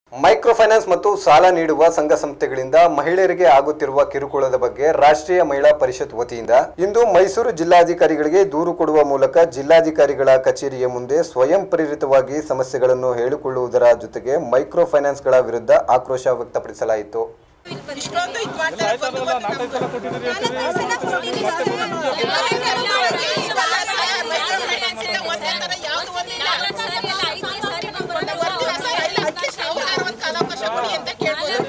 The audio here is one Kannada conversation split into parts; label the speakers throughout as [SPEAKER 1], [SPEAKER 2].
[SPEAKER 1] ಮೈಕ್ರೋ ಫೈನಾನ್ಸ್ ಮತ್ತು ಸಾಲ ನೀಡುವ ಸಂಘ ಸಂಸ್ಥೆಗಳಿಂದ ಮಹಿಳೆಯರಿಗೆ ಆಗುತ್ತಿರುವ ಕಿರುಕುಳದ ಬಗ್ಗೆ ರಾಷ್ಟ್ರೀಯ ಮಹಿಳಾ ಪರಿಷತ್ ವತಿಯಿಂದ ಇಂದು ಮೈಸೂರು ಜಿಲ್ಲಾಧಿಕಾರಿಗಳಿಗೆ ದೂರು ಕೊಡುವ ಮೂಲಕ ಜಿಲ್ಲಾಧಿಕಾರಿಗಳ ಕಚೇರಿಯ ಮುಂದೆ ಸ್ವಯಂ ಪ್ರೇರಿತವಾಗಿ ಸಮಸ್ಯೆಗಳನ್ನು ಹೇಳಿಕೊಳ್ಳುವುದರ ಜೊತೆಗೆ ಮೈಕ್ರೋ ಫೈನಾನ್ಸ್ಗಳ ವಿರುದ್ಧ ಆಕ್ರೋಶ ವ್ಯಕ್ತಪಡಿಸಲಾಯಿತು
[SPEAKER 2] ಇಷ್ಟೊಂದು ಇದು ಮಾಡ್ತಾರೆ ಬಂದು ಬಂದು ನಮ್ಗೆ. ಫೈನಾನ್ಸಿಂದ ಒಂದೇ ಥರ ಯಾವ್ದು ಒಂದಿಲ್ಲ. ಬರ್ತೀರಾ ಸರ್? ಇಲ್ಲ, atleast ಅವ್ರಿಗಾರು ಒಂದ್ ಕಾಲಾವಕಾಶ ಕೊಡಿ ಅಂತ ಕೇಳ್ಬೋದು.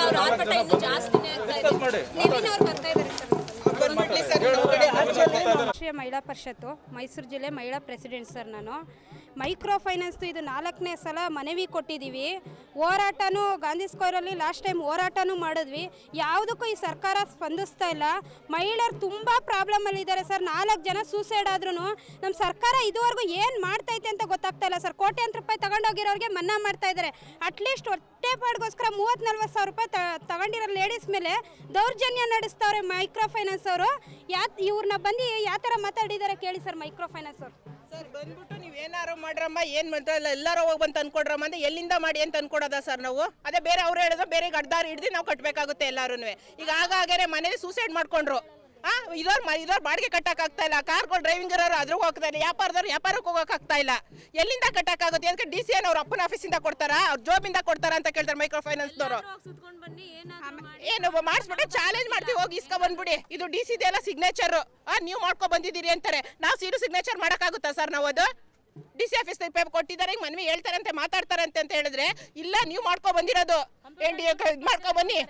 [SPEAKER 2] ಬಂದ್ಬಿಡ್ಲಿ ಸರ್ ಒಳಗಡೆ ಆಚೆಯಲ್ಲಿ
[SPEAKER 3] ರಾಷ್ಟ್ರೀಯ ಮಹಿಳಾ ಪರಿಷತ್ತು ಮೈಸೂರು ಜಿಲ್ಲೆ ಮಹಿಳಾ ಪ್ರೆಸಿಡೆಂಟ್ ಸರ್ ನಾನು ಮೈಕ್ರೋ ಫೈನಾನ್ಸ್ದು ಇದು ನಾಲ್ಕನೇ ಸಲ ಮನವಿ ಕೊಟ್ಟಿದ್ದೀವಿ ಹೋರಾಟನೂ ಗಾಂಧಿ ಸ್ಕ್ವೇರಲ್ಲಿ ಲಾಸ್ಟ್ ಟೈಮ್ ಹೋರಾಟನೂ ಮಾಡಿದ್ವಿ ಯಾವುದಕ್ಕೂ ಈ ಸರ್ಕಾರ ಸ್ಪಂದಿಸ್ತಾ ಇಲ್ಲ ಮಹಿಳೆಯರು ತುಂಬ ಪ್ರಾಬ್ಲಮಲ್ಲಿದ್ದಾರೆ ಸರ್ ನಾಲ್ಕು ಜನ ಸೂಸೈಡ್ ಆದ್ರೂ ನಮ್ಮ ಸರ್ಕಾರ ಇದುವರೆಗೂ ಏನು ಮಾಡ್ತೈತೆ ಅಂತ ಗೊತ್ತಾಗ್ತಾ ಇಲ್ಲ ಸರ್ ಕೋಟ್ಯಾಂತರ ರೂಪಾಯಿ ತಗೊಂಡೋಗಿರೋರಿಗೆ ಮನ್ನಾ ಮಾಡ್ತಾ ಇದ್ದಾರೆ ಅಟ್ಲೀಸ್ಟ್ ಹೊಟ್ಟೆ ಪಾಡ್ಗೋಸ್ಕರ ಮೂವತ್ತು ನಲ್ವತ್ತು ಸಾವಿರ ರೂಪಾಯಿ ತ- ತಗೊಂಡಿರೋ ಲೇಡೀಸ್ ಮೇಲೆ ದೌರ್ಜನ್ಯ ನಡೆಸ್ತವ್ರೆ ಮೈಕ್ರೋ ಫೈನಾನ್ಸ್ ಅವರು ಯಾ ಇವ್ರನ್ನ ಬಂದು ಯಾವ ಥರ ಮಾತಾಡಿದ್ದಾರೆ ಕೇಳಿ ಸರ್ ಮೈಕ್ರೋ ಫೈನಾನ್ಸ್ ಅವರು
[SPEAKER 2] ಸರ್ ಬಂದ್ಬಿಟ್ಟು ನೀವ್ ಏನಾರು ಮಾಡ್ರಮ್ಮ ಏನ್ ಮಾಡ್ತಾ ಇಲ್ಲ ಎಲ್ಲಾರು ಹೋಗಿ ಬಂದು ತಂದ್ಕೊಡ್ರಮ್ಮ ಅಂದ್ರೆ ಎಲ್ಲಿಂದ ಮಾಡಿ ಅಂತ ಅನ್ಕೊಡೋದ ಸರ್ ನಾವು ಅದೇ ಬೇರೆ ಅವ್ರು ಹೇಳಿದ್ರೆ ಬೇರೆ ಗಡ್ದಾರ್ ಹಿಡ್ದು ನಾವು ಕಟ್ಟಬೇಕಾಗುತ್ತೆ ಎಲ್ಲಾರು ಈಗ ಆಗಾಗರೆ ಮನೇಲಿ ಸೂಸೈಡ್ ಮಾಡ್ಕೊಂಡ್ರು ಆ ಇದೋರ್ ಮ ಇದೋರ್ ಬಾಡಿಗೆ ಕಟ್ಟಕ್ ಆಗ್ತಾ ಇಲ್ಲ ಕಾರ್ಗಳು ಡ್ರೈವಿಂಗ್ ಇರೋರು ಅದ್ರೂ ಹೋಗ್ತಾ ಇಲ್ಲ ವ್ಯಾಪಾರದವ್ರು ವ್ಯಾಪಾರಕ್ಕೆ ಹೋಗಕ್ ಆಗ್ತಾ ಇಲ್ಲ ಎಲ್ಲಿಂದ ಕಟ್ಟಕ್ಕಾಗುತ್ತೆ ಅದಕ್ಕೆ ಡಿ ಸಿ ಅವ್ರ ಅಪ್ಪನ ಆಫೀಸಿಂದ ಕೊಡ್ತಾರಾ ಅವ್ರ ಜಾಬಿಂದ ಕೊಡ್ತಾರಾ ಅಂತ ಕೇಳ್ತಾರೆ ಮೈಕ್ರೋ ಫೈನಾನ್ಸ್ದವರು ಏನು ಮಾಡಿಸ್ಬಿಟ್ಟು ಚಾಲೆಂಜ್ ಮಾಡ್ತೀವಿ ಹೋಗಿ ಇಸ್ಕೊ ಬಂದ್ಬಿಡಿ ಇದು ಡಿ ಸಿ ಎಲ್ಲ ಸಿಗ್ನೇಚರ್ ನೀವು ಮಾಡ್ಕೊ ಬಂದಿದ್ದೀರಿ ಅಂತಾರೆ ನಾವು ಸೀರು ಸಿಗ್ನೇಚರ್ ಮಾಡೋಕ್ಕಾಗುತ್ತಾ ಸರ್ ನಾವು ಅದು ಡಿ ಸಿ ಆಫೀಸ್ ಪೇಪರ್ ಕೊಟ್ಟಿದ್ದಾರೆ ಈಗ ಮನವಿ ಹೇಳ್ತಾರಂತೆ ಮಾತಾಡ್ತಾರಂತೆ ಅಂತ ಹೇಳಿದ್ರೆ ಇಲ್ಲ ನೀವು ಮಾಡ್ಕೊ ಬಂದಿರೋದು ಏನ್ ಡಿ ಇದು ಮಾಡ್ಕೊ ಬನ್ನಿ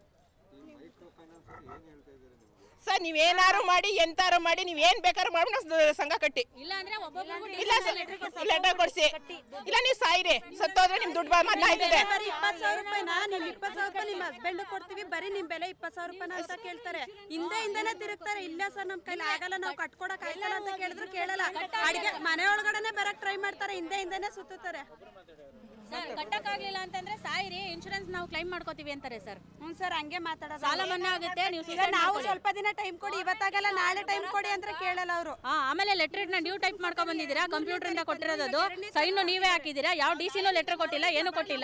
[SPEAKER 2] ಸರ್ ನೀವೇನಾರು ಮಾಡಿ ಎಂತಾರು ಮಾಡಿ ನೀವ್ ಏನ್ ಬೇಕಾದ್ರೂ ಮಾಡಿ ನಾವು ಸಂಘ ಕಟ್ಟಿ
[SPEAKER 4] ಇಲ್ಲ ಅಂದ್ರೆ ಒಬ್ಬೊಬ್ಬರಿಗೂ
[SPEAKER 2] ಇಲ್ಲ ಸರ್ ಲೆಟರ್ ಕೊಡ್ಸಿ ಇಲ್ಲ ನೀವು ಸಾಯಿರಿ ಸತ್ತೋದ್ರೆ ನಿಮ್ ದುಡ್ಡು ಮನ್ನಾ ಆಯ್ತದೆ
[SPEAKER 5] ಬರೀ ಇಪ್ಪತ್ತು ಸಾವಿರ ರೂಪಾಯಿನ ನಿಮ್ ಇಪ್ಪತ್ತು ಸಾವಿರ ರೂಪಾಯಿ ನಿಮ್ಮ ಹಸ್ಬೆಂಡ್ ಕೊಡ್ತೀವಿ ಬರೀ ನಿಮ್ ಬೆಲೆ ಇಪ್ಪತ್ತು ಸಾವಿರ ರೂಪಾಯಿನ ಅಂತ ಕೇಳ್ತಾರೆ ಹಿಂದೆ ಹಿಂದೆನೆ ತಿರುಗ್ತಾರೆ ಇಲ್ಲ ಸರ್ ನಮ್ ಕೈಲಿ ಆಗಲ್ಲ ನಾವು ಕಟ್ಕೊಡಕ್ ಆಗಲ್ಲ ಅಂತ ಕೇಳಿದ್ರು ಕೇಳಲ್ಲ ಅಡಿಗೆ ಮನೆ ಒಳಗಡೆನೆ ಬರಕ್ ಟ್ರೈ ಮಾಡ್ತಾರೆ ಹಿಂದೆ ಹಿಂದೆನೆ ಸುತ್ತುತ್ತಾರೆ
[SPEAKER 4] ಸರ್ ಕಟ್ಟಕ್ಕಾಗ್ಲಿಲ್ಲ ಅಂತಂದ್ರೆ ಸಾಯಿರಿ ಇನ್ಶೂರೆನ್ಸ್ ನಾವು ಕ್ಲೈಮ್ ಮಾಡ್ಕೋತೀವಿ ಅಂತಾರೆ ಸರ್
[SPEAKER 5] ಹ್ಞೂ ಸರ್ ಹಂಗೆ ಮಾತಾಡೋದು
[SPEAKER 4] ಸಾಲ ಮನ್ನಾ ಆಗುತ್ತೆ ನೀವು
[SPEAKER 5] ಈಗ ನಾವು ಸ್ವಲ್ಪ ದಿನ ಟೈಮ್ ಕೊಡಿ ಇವತ್ತಾಗಲ್ಲ ನಾಳೆ ಟೈಮ್ ಕೊಡಿ ಅಂದ್ರೆ ಕೇಳಲ್ಲ ಅವರು
[SPEAKER 4] ಹಾ ಆಮೇಲೆ ಲೆಟರ್ ನ ನೀವು ಟೈಪ್ ಮಾಡ್ಕೊಂಡ್ ಬಂದಿದ್ದೀರಾ ಕಂಪ್ಯೂಟರ್ ಇಂದ ಕೊಟ್ಟಿರೋದು ಸೈನ್ ನೀವೇ ಹಾಕಿದ್ದೀರಾ ಯಾವ ಡಿ ಸಿನೂ ಲೆಟರ್ ಕೊಟ್ಟಿಲ್ಲ ಏನು ಕೊಟ್ಟಿಲ್ಲ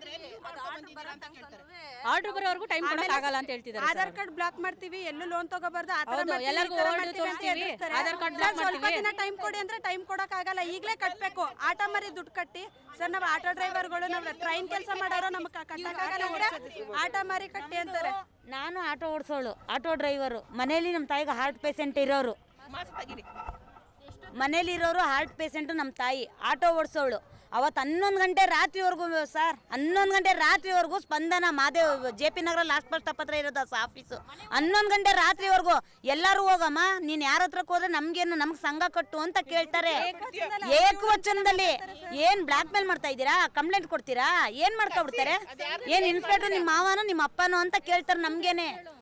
[SPEAKER 4] ಆರ್ಡರ್ ಬರೋವರೆಗೂ ಟೈಮ್ ಕೊಡಕ್ ಆಗಲ್ಲ ಅಂತ ಹೇಳ್ತಿದ್ದಾರೆ
[SPEAKER 5] ಆಧಾರ್ ಕಾರ್ಡ್ ಬ್ಲಾಕ್ ಮಾಡ್ತೀವಿ ಎಲ್ಲೂ ಲೋನ್ ತಗೋಬಾರ್ದು ಆ ಥರ
[SPEAKER 4] ಹೌದು,
[SPEAKER 5] ಮಾಡ್ತೀವಿ, ಈ
[SPEAKER 4] ಎಲ್ಲರಿಗೂ
[SPEAKER 5] ಥರ
[SPEAKER 4] ಓಲ್ಡ್
[SPEAKER 5] ಮಾಡ್ತೀವಿ ಅಂತ
[SPEAKER 4] ತೋರಿಸ್ತೀವಿ,
[SPEAKER 5] ಎದುರಿಸ್ತಾರೆ.
[SPEAKER 4] ಆಧಾರ್ ಕಾರ್ಡ್
[SPEAKER 5] ಸರ್,
[SPEAKER 4] ಬ್ಲಾಕ್
[SPEAKER 5] ಸ್ವಲ್ಪ
[SPEAKER 4] ಮಾಡ್ತೀವಿ.
[SPEAKER 5] ದಿನ ಟೈಮ್ ಕೊಡಿ ಅಂದ್ರೆ ಟೈಮ್ ಕೊಡಕ್ ಆಗಲ್ಲ ಈಗಲೇ ಕಟ್ಬೇಕು ಆಟ ಮರಿ ದುಡ್ಡು ಕಟ್ಟಿ ಸರ್ ನಾವು ಆಟೋ ಡ್ರೈವರ್ಗಳು ನಾವು ಟ್ರೈನ್ ಕೆಲಸ ಮಾಡೋರು ನಮ್ಗೆ ಕಟ್ಟಕ್ಕಾಗಲ್ಲ ಅಂದ್ರೆ ಆಟ ಮರಿ ಕಟ್ಟಿ ಅಂತಾರೆ
[SPEAKER 6] ನಾನು ಆಟೋ ಓಡಿಸೋಳು ಆಟೋ ಡ್ರೈವರು ಮನೇಲಿ ನಮ್ಮ ತಾಯಿಗೆ ಹಾರ್ಟ್ ಪೇಷಂಟ್ ಇರೋರು
[SPEAKER 2] ಮಾಸ್ಕ್ ತೆಗೀರಿ
[SPEAKER 6] ಮನೇಲಿ ಇರೋರು ಹಾರ್ಟ್ ಪೇಷಂಟು ನಮ್ಮ ತಾಯಿ ಆಟೋ ಓಡಿಸೋಳು ಅವತ್ತು ಹನ್ನೊಂದು ಗಂಟೆ ರಾತ್ರಿವರೆಗೂ ಸರ್ ಹನ್ನೊಂದು ಗಂಟೆ ರಾತ್ರಿವರೆಗೂ Spandana Madev J P Nagar last bus stop ಹತ್ರ ಇರೋದು ಆ ಆಫೀಸು ಹನ್ನೊಂದು ಗಂಟೆ ರಾತ್ರಿವರೆಗೂ ಎಲ್ಲರೂ ಹೋಗಮ್ಮ ನೀನು ಯಾರ ಹತ್ರಕ್ಕೆ ಹೋದ್ರೆ ನಮ್ಗೇನು ನಮ್ಗೆ ಸಂಘ ಕಟ್ಟು ಅಂತ ಕೇಳ್ತಾರೆ ಏಕವಚನದಲ್ಲಿ ಏನ್ ಬ್ಲಾಕ್ ಮೇಲ್ ಮಾಡ್ತಾ ಇದ್ದೀರಾ ಕಂಪ್ಲೇಂಟ್ ಕೊಡ್ತೀರಾ ಏನ್ ಮಾಡ್ಕೊಬಿಡ್ತಾರೆ ಏನ್ ಇನ್ಸ್ಪೆಕ್ಟರ್ ನಿಮ್ಮ ಮಾವನೋ ನಿಮ್ಮ ಅಪ್ಪನೋ ಅಂತ ಕೇಳ್ತಾರೆ ನಮ್ಗೇನೆ